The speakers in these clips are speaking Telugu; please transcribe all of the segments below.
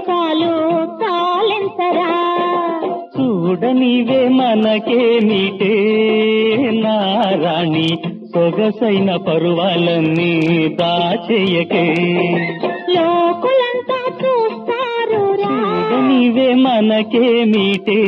చాలు చాలెంతరా చూడనివే మనకేమిటే నారాణి సొగసైన పరువాలన్నీ దాచేయకే లోకులంతా చూస్తారు రా చూడనివే మనకేమిటే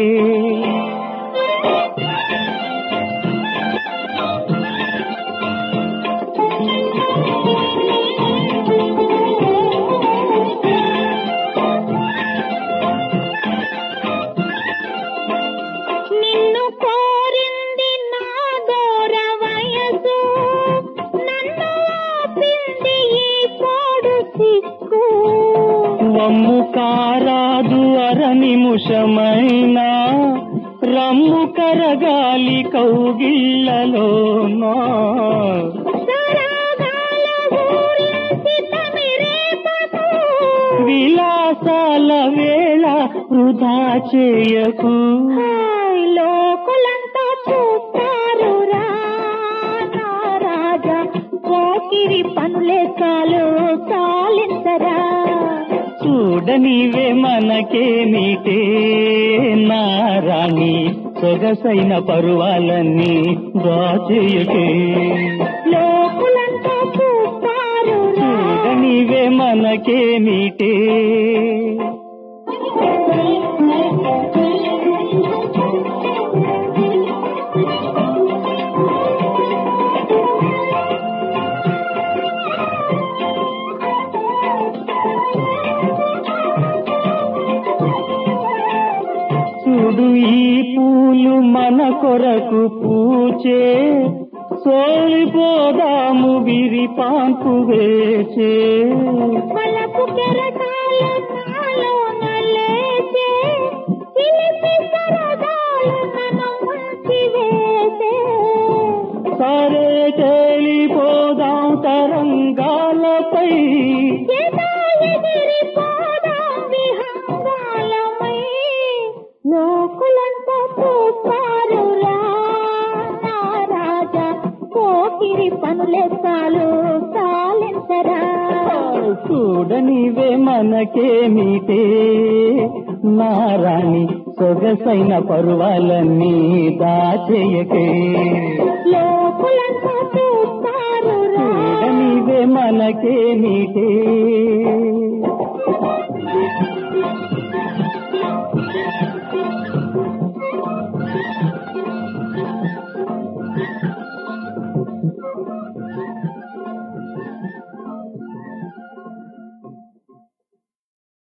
నిన్ను కోరింది నా దూర వయసు నన్ను ఆపింది ఈ పోడు సిక్కు వమ్ము కారాదు అర నిముషమైనా రమ్ము కరగాలి కౌగిళ్ళలోనా సరాగాల ఊరించి తమిరేపకు విలాసాల వేళ వృధా చేయకు హాయ్ లోకులంతా చూస్తారు రా నా రాజా పోకిరి పనులే చాలు చాలించరా చూడనివే మనకేమిటే నారాణి సొగసైన పరువాలన్నీ దాచేయకే లోకులంతా చూస్తారు రా చూడనివే మనకేమిటే చూడు ఈ పూలు మన కొరకు పూచే సోలిపోదాము విరిపాన్పు వేచే వలపు కెరటాలు నాలో నలేచే చిలిపి సరదాలు నన్ను ముంచి వేసే సరే తేలిపోదాం తరంగాలపై ఏదో ఎగిరిపోదాం విహంగాలమై లోకులంతా చూస్తారు రా నా రాజా పోకిరి పనులే చాలు చాలించరా చూడనివే మనకేమిటే నారాణి సొగసైన పరువాలన్నీ దాచేయకే లోకులంతా చూస్తారు రా చూడనివే మనకేమిటే